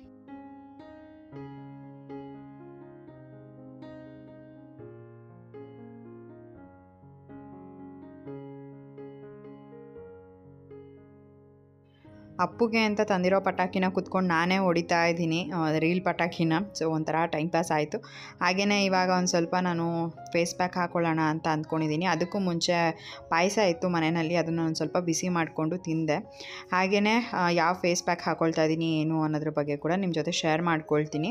ಅಪ್ಪುಗೆ ಅಂತ ತಂದಿರೋ ಪಟಾಕಿನ ಕುತ್ಕೊಂಡು ನಾನೇ ಹೊಡಿತಾ ಇದ್ದೀನಿ ರೀಲ್ ಪಟಾಕಿನ ಸೊ ಒಂಥರ ಟೈಮ್ ಪಾಸ್ ಆಯಿತು ಹಾಗೆಯೇ ಇವಾಗ ಒಂದು ಸ್ವಲ್ಪ ನಾನು ಫೇಸ್ ಪ್ಯಾಕ್ ಹಾಕ್ಕೊಳ್ಳೋಣ ಅಂತ ಅಂದ್ಕೊಂಡಿದ್ದೀನಿ ಅದಕ್ಕೂ ಮುಂಚೆ ಪಾಯಸ ಇತ್ತು ಮನೆಯಲ್ಲಿ ಅದನ್ನು ಒಂದು ಸ್ವಲ್ಪ ಬಿಸಿ ಮಾಡಿಕೊಂಡು ತಿಂದೆ ಹಾಗೆಯೇ ಯಾವ ಫೇಸ್ ಪ್ಯಾಕ್ ಹಾಕ್ಕೊಳ್ತಾ ಇದ್ದೀನಿ ಏನು ಅನ್ನೋದ್ರ ಬಗ್ಗೆ ಕೂಡ ನಿಮ್ಮ ಜೊತೆ ಶೇರ್ ಮಾಡ್ಕೊಳ್ತೀನಿ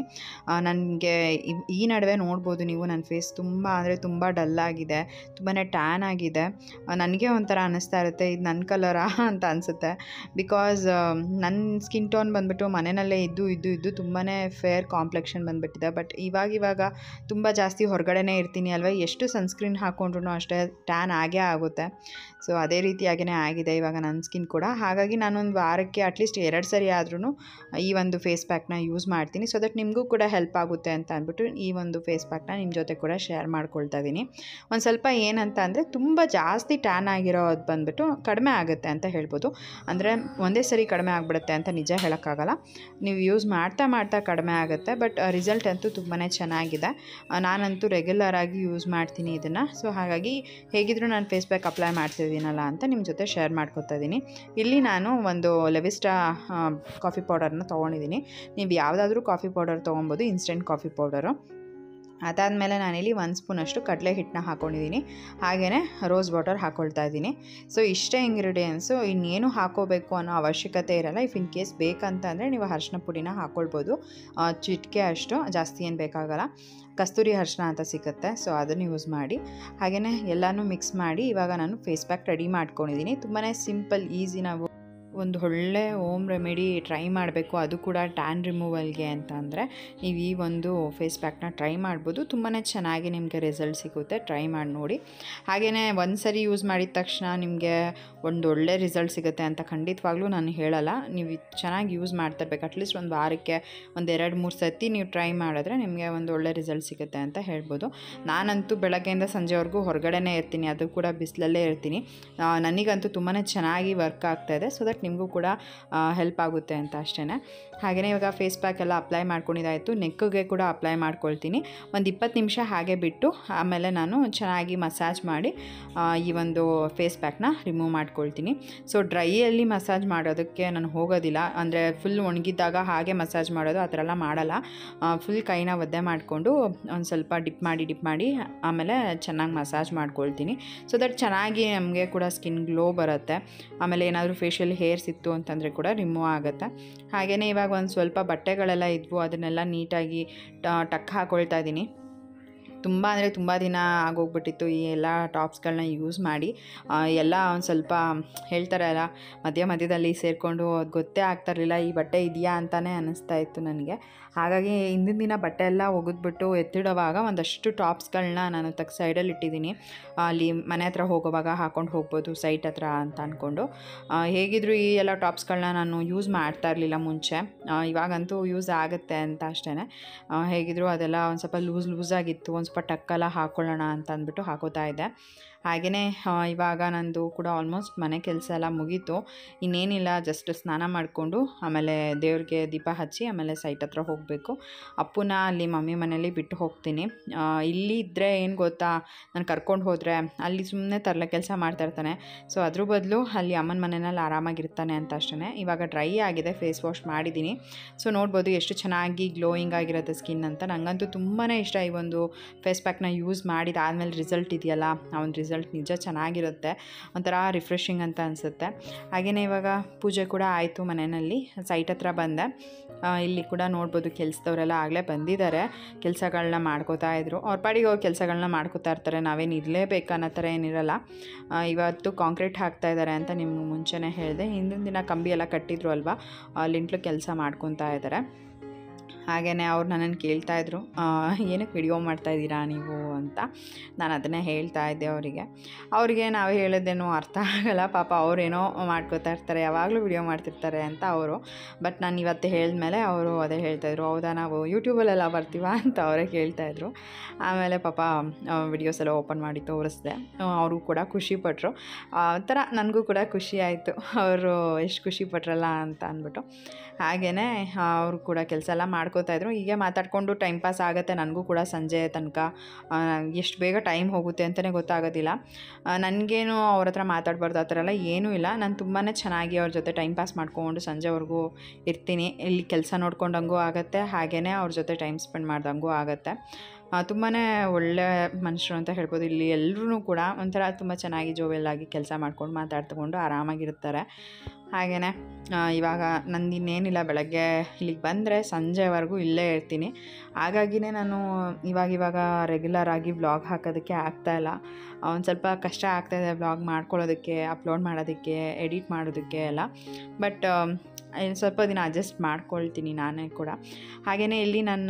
ನನಗೆ ಈ ನಡುವೆ ನೋಡ್ಬೋದು ನೀವು ನನ್ನ ಫೇಸ್ ತುಂಬ ಅಂದರೆ ತುಂಬ ಡಲ್ ಆಗಿದೆ ತುಂಬಾ ಟ್ಯಾನ್ ಆಗಿದೆ ನನಗೆ ಒಂಥರ ಅನ್ನಿಸ್ತಾ ಇರುತ್ತೆ ಇದು ನನ್ನ ಕಲರಾ ಅಂತ ಅನಿಸುತ್ತೆ ಬಿಕಾಸ್ ನನ್ನ ಸ್ಕಿನ್ ಟೋನ್ ಬಂದ್ಬಿಟ್ಟು ಮನೆಯಲ್ಲೇ ಇದ್ದು ಇದ್ದು ಇದ್ದು ತುಂಬಾ ಫೇರ್ ಕಾಂಪ್ಲೆಕ್ಷನ್ ಬಂದುಬಿಟ್ಟಿದೆ ಬಟ್ ಇವಾಗ ಇವಾಗ ತುಂಬ ಜಾಸ್ತಿ ಹೊರಗಡೆನೇ ಇರ್ತೀನಿ ಅಲ್ವಾ ಎಷ್ಟು ಸನ್ಸ್ಕ್ರೀನ್ ಹಾಕ್ಕೊಂಡ್ರು ಅಷ್ಟೇ ಟ್ಯಾನ್ ಆಗೇ ಆಗುತ್ತೆ ಸೊ ಅದೇ ರೀತಿಯಾಗಿಯೇ ಆಗಿದೆ ಇವಾಗ ನನ್ನ ಸ್ಕಿನ್ ಕೂಡ ಹಾಗಾಗಿ ನಾನೊಂದು ವಾರಕ್ಕೆ ಅಟ್ಲೀಸ್ಟ್ ಎರಡು ಸರಿ ಆದ್ರೂ ಈ ಒಂದು ಫೇಸ್ ಪ್ಯಾಕ್ನ ಯೂಸ್ ಮಾಡ್ತೀನಿ ಸೊ ದಟ್ ನಿಮಗೂ ಕೂಡ ಹೆಲ್ಪ್ ಆಗುತ್ತೆ ಅಂತ ಅಂದ್ಬಿಟ್ಟು ಈ ಒಂದು ಫೇಸ್ ಪ್ಯಾಕ್ನ ನಿಮ್ಮ ಜೊತೆ ಕೂಡ ಶೇರ್ ಮಾಡ್ಕೊಳ್ತಾ ಇದ್ದೀನಿ ಒಂದು ಸ್ವಲ್ಪ ಏನಂತ ಅಂದರೆ ತುಂಬ ಜಾಸ್ತಿ ಟ್ಯಾನ್ ಆಗಿರೋದು ಬಂದ್ಬಿಟ್ಟು ಕಡಿಮೆ ಆಗುತ್ತೆ ಅಂತ ಹೇಳ್ಬೋದು ಅಂದರೆ ಒಂದೇ ಸರಿ ಕಡಿಮೆ ಆಗಿಬಿಡುತ್ತೆ ಅಂತ ನಿಜ ಹೇಳೋಕ್ಕಾಗಲ್ಲ ನೀವು ಯೂಸ್ ಮಾಡ್ತಾ ಮಾಡ್ತಾ ಕಡಿಮೆ ಆಗುತ್ತೆ ಬಟ್ ರಿಸಲ್ಟ್ ಅಂತೂ ತುಂಬಾ ಚೆನ್ನಾಗಿದೆ ಆ, ನಾನಂತೂ ರೆಗ್ಯುಲರ್ ಆಗಿ ಯೂಸ್ ಮಾಡ್ತೀನಿ ಇದನ್ನು ಸೊ ಹಾಗಾಗಿ ಹೇಗಿದ್ರೂ ನಾನು ಫೇಸ್ ಪ್ಯಾಕ್ ಅಪ್ಲೈ ಮಾಡ್ತಿದ್ದೀನಲ್ಲ ಅಂತ ನಿಮ್ಮ ಜೊತೆ ಶೇರ್ ಮಾಡ್ಕೊತಾ ಇದ್ದೀನಿ ಇಲ್ಲಿ ನಾನು ಒಂದು ಲೆವಿಸ್ಟಾ ಕಾಫಿ ಪೌಡರ್ನ ತೊಗೊಂಡಿದ್ದೀನಿ ನೀವು ಯಾವುದಾದ್ರೂ ಕಾಫಿ ಪೌಡರ್ ತೊಗೊಬೋದು ಇನ್ಸ್ಟೆಂಟ್ ಕಾಫಿ ಪೌಡರು ಅದಾದಮೇಲೆ ನಾನಿಲ್ಲಿ ಒಂದು ಸ್ಪೂನಷ್ಟು ಕಡಲೆ ಹಿಟ್ಟನ್ನ ಹಾಕ್ಕೊಂಡಿದ್ದೀನಿ ಹಾಗೆಯೇ ರೋಸ್ ವಾಟರ್ ಹಾಕ್ಕೊಳ್ತಾ ಇದ್ದೀನಿ ಸೊ ಇಷ್ಟೇ ಇಂಗ್ರೀಡಿಯೆಂಟ್ಸು ಇನ್ನೇನು ಹಾಕೋಬೇಕು ಅನ್ನೋ ಅವಶ್ಯಕತೆ ಇರಲ್ಲ ಇಫ್ ಇನ್ ಕೇಸ್ ಬೇಕಂತ ಅಂದರೆ ನೀವು ಅರಿಶಿನ ಪುಡಿನ ಹಾಕ್ಕೊಳ್ಬೋದು ಆ, ಚಿಟಿಕೆ ಅಷ್ಟು ಜಾಸ್ತಿ ಏನು ಬೇಕಾಗಲ್ಲ ಕಸ್ತೂರಿ ಅರಿಶಿನ ಅಂತ ಸಿಗುತ್ತೆ ಸೊ ಅದನ್ನು ಯೂಸ್ ಮಾಡಿ ಹಾಗೆಯೇ ಎಲ್ಲನೂ ಮಿಕ್ಸ್ ಮಾಡಿ ಇವಾಗ ನಾನು ಫೇಸ್ ಪ್ಯಾಕ್ ರೆಡಿ ಮಾಡ್ಕೊಂಡಿದ್ದೀನಿ ತುಂಬಾ ಸಿಂಪಲ್ ಈಸಿ ನಾವು ಒಂದು ಒಳ್ಳೆ ಓಮ್ ರೆಮಿಡಿ ಟ್ರೈ ಮಾಡಬೇಕು ಅದು ಕೂಡ ಟ್ಯಾನ್ ರಿಮೂವಲ್ಗೆ ಅಂತ ಅಂದರೆ ನೀವು ಈ ಒಂದು ಫೇಸ್ ಪ್ಯಾಕ್ನ ಟ್ರೈ ಮಾಡ್ಬೋದು ತುಂಬಾ ಚೆನ್ನಾಗಿ ನಿಮಗೆ ರಿಸಲ್ಟ್ ಸಿಗುತ್ತೆ ಟ್ರೈ ಮಾಡಿ ನೋಡಿ ಹಾಗೆಯೇ ಒಂದು ಸರಿ ಯೂಸ್ ಮಾಡಿದ ತಕ್ಷಣ ನಿಮಗೆ ಒಂದು ಒಳ್ಳೆ ರಿಸಲ್ಟ್ ಸಿಗುತ್ತೆ ಅಂತ ಖಂಡಿತವಾಗ್ಲೂ ನಾನು ಹೇಳಲ್ಲ ನೀವು ಇದ್ ಚೆನ್ನಾಗಿ ಯೂಸ್ ಮಾಡ್ತಿರ್ಬೇಕು ಅಟ್ಲೀಸ್ಟ್ ಒಂದು ವಾರಕ್ಕೆ ಒಂದು ಎರಡು ಮೂರು ಸತಿ ನೀವು ಟ್ರೈ ಮಾಡಿದ್ರೆ ನಿಮಗೆ ಒಂದು ಒಳ್ಳೆ ರಿಸಲ್ಟ್ ಸಿಗುತ್ತೆ ಅಂತ ಹೇಳ್ಬೋದು ನಾನಂತೂ ಬೆಳಗ್ಗೆಯಿಂದ ಸಂಜೆವರೆಗೂ ಹೊರಗಡೆನೇ ಇರ್ತೀನಿ ಅದು ಕೂಡ ಬಿಸಿಲಲ್ಲೇ ಇರ್ತೀನಿ ಆ, ನನಗಂತೂ ತುಂಬಾ ಚೆನ್ನಾಗಿ ವರ್ಕ್ ಆಗ್ತಾಯಿದೆ ಸೊ ದಟ್ ನಿಮಗೂ ಕೂಡ ಹೆಲ್ಪ್ ಆಗುತ್ತೆ ಅಂತ ಅಷ್ಟೇ ಹಾಗೆಯೇ ಇವಾಗ ಫೇಸ್ ಪ್ಯಾಕ್ ಎಲ್ಲ ಅಪ್ಲೈ ಮಾಡ್ಕೊಂಡಿದ್ದಾಯಿತು ನೆಕ್ಕಿಗೆ ಕೂಡ ಅಪ್ಲೈ ಮಾಡ್ಕೊಳ್ತೀನಿ ಒಂದು ಇಪ್ಪತ್ತು ನಿಮಿಷ ಹಾಗೆ ಬಿಟ್ಟು ಆಮೇಲೆ ನಾನು ಚೆನ್ನಾಗಿ ಮಸಾಜ್ ಮಾಡಿ ಆ, ಈ ಒಂದು ಫೇಸ್ ಪ್ಯಾಕ್ನ ರಿಮೂವ್ ಮಾಡ್ಕೊಳ್ತೀನಿ ಸೊ ಡ್ರೈಯಲ್ಲಿ ಮಸಾಜ್ ಮಾಡೋದಕ್ಕೆ ನಾನು ಹೋಗೋದಿಲ್ಲ ಅಂದರೆ ಫುಲ್ ಒಣಗಿದ್ದಾಗ ಹಾಗೆ ಮಸಾಜ್ ಮಾಡೋದು ಆ ಥರ ಎಲ್ಲ ಮಾಡಲ್ಲ ಫುಲ್ ಕೈನ ಒದ್ದೆ ಮಾಡಿಕೊಂಡು ಒಂದು ಸ್ವಲ್ಪ ಡಿಪ್ ಮಾಡಿ ಡಿಪ್ ಮಾಡಿ ಆಮೇಲೆ ಚೆನ್ನಾಗಿ ಮಸಾಜ್ ಮಾಡ್ಕೊಳ್ತೀನಿ ಸೊ ದಟ್ ಚೆನ್ನಾಗಿ ನಮಗೆ ಕೂಡ ಸ್ಕಿನ್ ಗ್ಲೋ ಬರುತ್ತೆ ಆಮೇಲೆ ಏನಾದರೂ ಫೇಶಿಯಲ್ ಹೇರ್ಸ್ ಇತ್ತು ಅಂತಂದರೆ ಕೂಡ ರಿಮೂವ್ ಆಗುತ್ತೆ ಹಾಗೆಯೇ ಇವಾಗ ಒಂದು ಸ್ವಲ್ಪ ಬಟ್ಟೆಗಳೆಲ್ಲ ಇದ್ವು ಅದನ್ನೆಲ್ಲ ನೀಟಾಗಿ ಟ- ಟಕ್ ಹಾಕ್ಕೊಳ್ತಾ ಇದ್ದೀನಿ ತುಂಬ ಅಂದರೆ ತುಂಬ ದಿನ ಆಗೋಗ್ಬಿಟ್ಟಿತ್ತು ಈ ಎಲ್ಲ ಟಾಪ್ಸ್ಗಳನ್ನ ಯೂಸ್ ಮಾಡಿ ಆ, ಎಲ್ಲ ಒಂದು ಸ್ವಲ್ಪ ಹೇಳ್ತಾರೆ ಅಲ್ಲ ಮಧ್ಯ ಮಧ್ಯದಲ್ಲಿ ಸೇರಿಕೊಂಡು ಅದು ಗೊತ್ತೇ ಆಗ್ತಾ ಇರಲಿಲ್ಲ ಈ ಬಟ್ಟೆ ಇದೆಯಾ ಅಂತಲೇ ಅನ್ನಿಸ್ತಾ ಇತ್ತು ನನಗೆ ಹಾಗಾಗಿ ಹಿಂದಿನ ದಿನ ಬಟ್ಟೆ ಎಲ್ಲ ಒಗೆದ್ಬಿಟ್ಟು ಎತ್ತಿಡುವಾಗ ಒಂದಷ್ಟು ಟಾಪ್ಸ್ಗಳನ್ನ ನಾನು ತಕ್ಕ ಸೈಡಲ್ಲಿ ಇಟ್ಟಿದ್ದೀನಿ ಅಲ್ಲಿ ಮನೆ ಹತ್ರ ಹೋಗುವಾಗ ಹಾಕೊಂಡು ಹೋಗ್ಬೋದು ಸೈಟ್ ಹತ್ರ ಅಂತ ಅಂದ್ಕೊಂಡು ಆ, ಹೇಗಿದ್ರು ಈ ಎಲ್ಲ ಟಾಪ್ಸ್ಗಳನ್ನ ನಾನು ಯೂಸ್ ಮಾಡ್ತಾ ಇರಲಿಲ್ಲ ಮುಂಚೆ ಆ, ಇವಾಗಂತೂ ಯೂಸ್ ಆಗುತ್ತೆ ಅಂತ ಅಷ್ಟೇ ಹೇಗಿದ್ರು ಅದೆಲ್ಲ ಒಂದು ಸ್ವಲ್ಪ ಲೂಸ್ ಲೂಸ್ ಆಗಿತ್ತು ಒಂದು ಸ್ವಲ್ಪ ಟಕ್ಕೆಲ್ಲ ಹಾಕ್ಕೊಳ್ಳೋಣ ಅಂತ ಅಂದ್ಬಿಟ್ಟು ಹಾಕೋತಾ ಇದ್ದೆ ಹಾಗೆಯೇ ಇವಾಗ ನಂದು ಕೂಡ ಆಲ್ಮೋಸ್ಟ್ ಮನೆ ಕೆಲಸ ಎಲ್ಲ ಮುಗೀತು ಇನ್ನೇನಿಲ್ಲ ಜಸ್ಟ್ ಸ್ನಾನ ಮಾಡಿಕೊಂಡು ಆಮೇಲೆ ದೇವ್ರಿಗೆ ದೀಪ ಹಚ್ಚಿ ಆಮೇಲೆ ಸೈಟ್ ಹತ್ರ ಹೋಗಬೇಕು ಅಪ್ಪುನ ಅಲ್ಲಿ ಮಮ್ಮಿ ಮನೇಲಿ ಬಿಟ್ಟು ಹೋಗ್ತೀನಿ ಆ, ಇಲ್ಲಿ ಇದ್ದರೆ ಏನು ಗೊತ್ತಾ ನಾನು ಕರ್ಕೊಂಡು ಹೋದರೆ ಅಲ್ಲಿ ಸುಮ್ಮನೆ ತರಲೆ ಕೆಲಸ ಮಾಡ್ತಾ ಇರ್ತಾನೆ ಸೊ ಅದ್ರ ಬದಲು ಅಲ್ಲಿ ಅಮ್ಮನ ಮನೆಯಲ್ಲಿ ಆರಾಮಾಗಿರ್ತಾನೆ ಅಂತ ಅಷ್ಟೇ ಇವಾಗ ಡ್ರೈ ಆಗಿದೆ ಫೇಸ್ ವಾಶ್ ಮಾಡಿದ್ದೀನಿ ಸೊ ನೋಡ್ಬೋದು ಎಷ್ಟು ಚೆನ್ನಾಗಿ ಗ್ಲೋಯಿಂಗ್ ಆಗಿರುತ್ತೆ ಸ್ಕಿನ್ ಅಂತ ನನಗಂತೂ ತುಂಬಾ ಇಷ್ಟ ಈ ಒಂದು ಫೇಸ್ ಪ್ಯಾಕ್ನ ಯೂಸ್ ಮಾಡಿದಾದ್ಮೇಲೆ ರಿಸಲ್ಟ್ ಇದೆಯಲ್ಲ ಆ ಒಂದು ರಿಸಲ್ಟ್ ರಿಸಲ್ಟ್ ನಿಜ ಚೆನ್ನಾಗಿರುತ್ತೆ ಒಂಥರ ರಿಫ್ರೆಶಿಂಗ್ ಅಂತ ಅನಿಸುತ್ತೆ ಹಾಗೆಯೇ ಇವಾಗ ಪೂಜೆ ಕೂಡ ಆಯಿತು ಮನೆಯಲ್ಲಿ ಸೈಟ್ ಹತ್ರ ಬಂದೆ ಆ, ಇಲ್ಲಿ ಕೂಡ ನೋಡ್ಬೋದು ಕೆಲಸದವರೆಲ್ಲ ಆಗಲೇ ಬಂದಿದ್ದಾರೆ ಕೆಲಸಗಳನ್ನ ಮಾಡ್ಕೋತಾ ಇದ್ರು ಅವ್ರ ಪಾಡಿಗೆ ಅವ್ರು ಕೆಲಸಗಳನ್ನ ಮಾಡ್ಕೋತಾ ಇರ್ತಾರೆ ನಾವೇನು ಇರಲೇಬೇಕು ಅನ್ನೋ ಥರ ಏನಿರಲ್ಲ ಆ, ಇವತ್ತು ಕಾಂಕ್ರೀಟ್ ಹಾಕ್ತಾ ಇದ್ದಾರೆ ಅಂತ ನಿಮ್ಗೆ ಮುಂಚೆನೇ ಹೇಳಿದೆ ಹಿಂದಿನ ದಿನ ಕಂಬಿ ಎಲ್ಲ ಕಟ್ಟಿದ್ರು ಅಲ್ವಾ ಲಿಂಟ್ಲು ಕೆಲಸ ಮಾಡ್ಕೊತಾ ಇದ್ದಾರೆ ಹಾಗೆಯೇ ಅವ್ರು ನನ್ನನ್ನು ಕೇಳ್ತಾಯಿದ್ರು ಏನಕ್ಕೆ ವಿಡಿಯೋ ಮಾಡ್ತಾಯಿದ್ದೀರಾ ನೀವು ಅಂತ ನಾನು ಅದನ್ನೇ ಹೇಳ್ತಾ ಇದ್ದೆ ಅವರಿಗೆ ಅವರಿಗೆ ನಾವು ಹೇಳಿದ್ದೇನೋ ಅರ್ಥ ಆಗಲ್ಲ ಪಾಪ ಅವರೇನೋ ಮಾಡ್ಕೋತಾ ಇರ್ತಾರೆ ಯಾವಾಗಲೂ ವಿಡಿಯೋ ಮಾಡ್ತಿರ್ತಾರೆ ಅಂತ ಅವರು ಬಟ್ ನಾನು ಇವತ್ತು ಹೇಳಿದ್ಮೇಲೆ ಅವರು ಅದೇ ಹೇಳ್ತಾಯಿದ್ರು ಹೌದಾ ನಾವು ಯೂಟ್ಯೂಬಲ್ಲೆಲ್ಲ ಬರ್ತೀವ ಅಂತ ಅವರೇ ಕೇಳ್ತಾಯಿದ್ರು ಆಮೇಲೆ ಪಾಪ ವಿಡಿಯೋಸ್ ಎಲ್ಲ ಓಪನ್ ಮಾಡಿ ತೋರಿಸ್ದೆ ಅವರು ಕೂಡ ಖುಷಿಪಟ್ಟರು ಒಂಥರ ನನಗೂ ಕೂಡ ಖುಷಿ ಆಯಿತು ಅವರು ಎಷ್ಟು ಖುಷಿ ಪಟ್ರಲ್ಲ ಅಂತ ಅಂದ್ಬಿಟ್ಟು ಹಾಗೆಯೇ ಅವರು ಕೂಡ ಕೆಲಸ ಎಲ್ಲ ಮಾಡ್ಕೋತಾ ಇದ್ರು ಹೀಗೆ ಮಾತಾಡಿಕೊಂಡು ಟೈಮ್ ಪಾಸ್ ಆಗುತ್ತೆ ನನಗೂ ಕೂಡ ಸಂಜೆ ತನಕ ಎಷ್ಟು ಬೇಗ ಟೈಮ್ ಹೋಗುತ್ತೆ ಅಂತಲೇ ಗೊತ್ತಾಗೋದಿಲ್ಲ ನನಗೇನು ಅವ್ರ ಹತ್ರ ಮಾತಾಡಬಾರ್ದು ಆ ಥರ ಎಲ್ಲ ಏನೂ ಇಲ್ಲ ನಾನು ತುಂಬಾ ಚೆನ್ನಾಗಿ ಅವ್ರ ಜೊತೆ ಟೈಮ್ ಪಾಸ್ ಮಾಡ್ಕೊಂಡು ಸಂಜೆವರೆಗೂ ಇರ್ತೀನಿ ಇಲ್ಲಿ ಕೆಲಸ ನೋಡ್ಕೊಂಡಂಗೂ ಆಗುತ್ತೆ ಹಾಗೆಯೇ ಅವ್ರ ಜೊತೆ ಟೈಮ್ ಸ್ಪೆಂಡ್ ಮಾಡ್ದಂಗೂ ಆಗುತ್ತೆ ತುಂಬಾ ಒಳ್ಳೆ ಮನುಷ್ಯರು ಅಂತ ಹೇಳ್ಬೋದು ಇಲ್ಲಿ ಎಲ್ಲರೂ ಕೂಡ ಒಂಥರ ತುಂಬ ಚೆನ್ನಾಗಿ ಜೋವೆಲ್ಲಾಗಿ ಕೆಲಸ ಮಾಡ್ಕೊಂಡು ಮಾತಾಡ್ತಕೊಂಡು ಆರಾಮಾಗಿರ್ತಾರೆ ಹಾಗೆಯೇ ಇವಾಗ ನಂದು ಇನ್ನೇನಿಲ್ಲ ಬೆಳಗ್ಗೆ ಇಲ್ಲಿಗೆ ಬಂದರೆ ಸಂಜೆವರೆಗೂ ಇಲ್ಲೇ ಇರ್ತೀನಿ ಹಾಗಾಗಿನೇ ನಾನು ಇವಾಗ ಇವಾಗ ರೆಗ್ಯುಲರ್ ಆಗಿ ವ್ಲಾಗ್ ಹಾಕೋದಕ್ಕೆ ಆಗ್ತಾಯಿಲ್ಲ ಒಂದು ಸ್ವಲ್ಪ ಕಷ್ಟ ಆಗ್ತಾಯಿದೆ ವ್ಲಾಗ್ ಮಾಡ್ಕೊಳ್ಳೋದಕ್ಕೆ ಅಪ್ಲೋಡ್ ಮಾಡೋದಕ್ಕೆ ಎಡಿಟ್ ಮಾಡೋದಕ್ಕೆ ಎಲ್ಲ ಬಟ್ ಇನ್ನು ಸ್ವಲ್ಪ ದಿನ ಅಡ್ಜಸ್ಟ್ ಮಾಡ್ಕೊಳ್ತೀನಿ ನಾನೇ ಕೂಡ ಹಾಗೆಯೇ ಇಲ್ಲಿ ನನ್ನ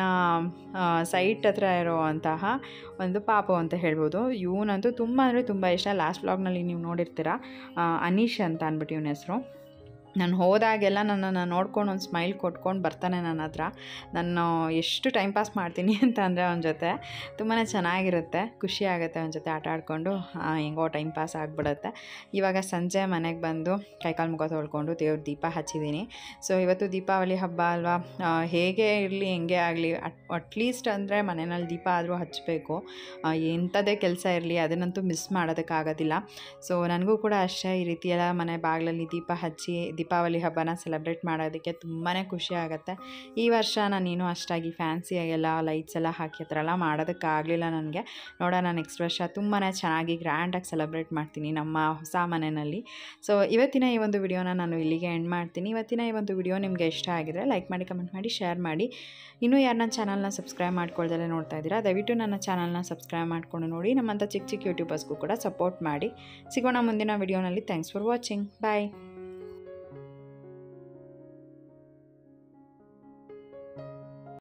ಸೈಟ್ ಹತ್ರ ಇರುವಂತಹ ಒಂದು ಪಾಪು ಅಂತ ಹೇಳ್ಬೋದು ಇವನಂತೂ ತುಂಬ ಅಂದರೆ ತುಂಬ ಇಷ್ಟ ಲಾಸ್ಟ್ ವ್ಲಾಗ್ನಲ್ಲಿ ನೀವು ನೋಡಿರ್ತೀರ ಆ, ಅನೀಶ್ ಅಂತ ಅಂದ್ಬಿಟ್ಟು ಇವನ ಹೆಸರು ನಾನು ಹೋದಾಗೆಲ್ಲ ನನ್ನನ್ನು ನೋಡ್ಕೊಂಡು ಒಂದು ಸ್ಮೈಲ್ ಕೊಟ್ಕೊಂಡು ಬರ್ತಾನೆ ನನ್ನ ಹತ್ರ ನಾನು ಎಷ್ಟು ಟೈಮ್ ಪಾಸ್ ಮಾಡ್ತೀನಿ ಅಂತ ಅಂದರೆ ಅವನ ಜೊತೆ ತುಂಬಾ ಚೆನ್ನಾಗಿರುತ್ತೆ ಖುಷಿ ಆಗುತ್ತೆ ಅವನ ಜೊತೆ ಆಟ ಆಡಿಕೊಂಡು ಹೆಂಗೋ ಟೈಮ್ ಪಾಸ್ ಆಗಿಬಿಡುತ್ತೆ ಇವಾಗ ಸಂಜೆ ಮನೆಗೆ ಬಂದು ಕೈಕಾಲು ಮುಖ ತೊಳ್ಕೊಂಡು ದೇವ್ರ ದೀಪ ಹಚ್ಚಿದ್ದೀನಿ ಸೊ ಇವತ್ತು ದೀಪಾವಳಿ ಹಬ್ಬ ಅಲ್ವಾ ಆ, ಹೇಗೆ ಇರಲಿ ಹೆಂಗೆ ಆಗಲಿ ಅಟ್ ಅಟ್ಲೀಸ್ಟ್ ಅಂದರೆ ಮನೆಯಲ್ಲಿ ದೀಪ ಆದರೂ ಹಚ್ಚಬೇಕು ಎಂಥದೇ ಕೆಲಸ ಇರಲಿ ಅದನ್ನಂತೂ ಮಿಸ್ ಮಾಡೋದಕ್ಕಾಗೋದಿಲ್ಲ ಸೊ ನನಗೂ ಕೂಡ ಅಷ್ಟೇ ಈ ರೀತಿ ಎಲ್ಲ ಮನೆ ಬಾಗಿಲಲ್ಲಿ ದೀಪ ಹಚ್ಚಿ ದೀಪಾವಳಿ ಹಬ್ಬನ ಸೆಲೆಬ್ರೇಟ್ ಮಾಡೋದಕ್ಕೆ ತುಂಬಾ ಖುಷಿ ಆಗುತ್ತೆ ಈ ವರ್ಷ ನಾನೇನು ಅಷ್ಟಾಗಿ ಫ್ಯಾನ್ಸಿಯಾಗೆಲ್ಲ ಲೈಟ್ಸ್ ಎಲ್ಲ ಹಾಕಿ ಆ ಥರ ಎಲ್ಲ ಮಾಡೋದಕ್ಕಾಗಲಿಲ್ಲ ನನಗೆ ನೋಡೋಣ ನೆಕ್ಸ್ಟ್ ವರ್ಷ ತುಂಬಾ ಚೆನ್ನಾಗಿ ಗ್ರ್ಯಾಂಡಾಗಿ ಸೆಲೆಬ್ರೇಟ್ ಮಾಡ್ತೀನಿ ನಮ್ಮ ಹೊಸ ಮನೆಯಲ್ಲಿ ಸೊ ಇವತ್ತಿನ ಈ ಒಂದು ವಿಡಿಯೋನ ನಾನು ಇಲ್ಲಿಗೆ ಎಂಡ್ ಮಾಡ್ತೀನಿ ಇವತ್ತಿನ ಈ ಒಂದು ವಿಡಿಯೋ ನಿಮಗೆ ಇಷ್ಟ ಆಗಿದ್ರೆ ಲೈಕ್ ಮಾಡಿ ಕಮೆಂಟ್ ಮಾಡಿ ಶೇರ್ ಮಾಡಿ ಇನ್ನೂ ಯಾರು ನನ್ನ ಚಾನಲ್ನ ಸಬ್ಸ್ಕ್ರೈಬ್ ಮಾಡ್ಕೊಳ್ದಲ್ಲೇ ನೋಡ್ತಾ ಇದ್ದೀರಾ ದಯವಿಟ್ಟು ನನ್ನ ಚಾನಲ್ನ ಸಬ್ಸ್ಕ್ರೈಬ್ ಮಾಡ್ಕೊಂಡು ನೋಡಿ ನಮ್ಮಂಥ ಚಿಕ್ಕ ಚಿಕ್ಕ ಯೂಟ್ಯೂಬರ್ಸ್ಗೂ ಕೂಡ ಸಪೋರ್ಟ್ ಮಾಡಿ ಸಿಗೋಣ ಮುಂದಿನ ವಿಡಿಯೋನಲ್ಲಿ ಥ್ಯಾಂಕ್ಸ್ ಫಾರ್ ವಾಚಿಂಗ್ ಬಾಯ್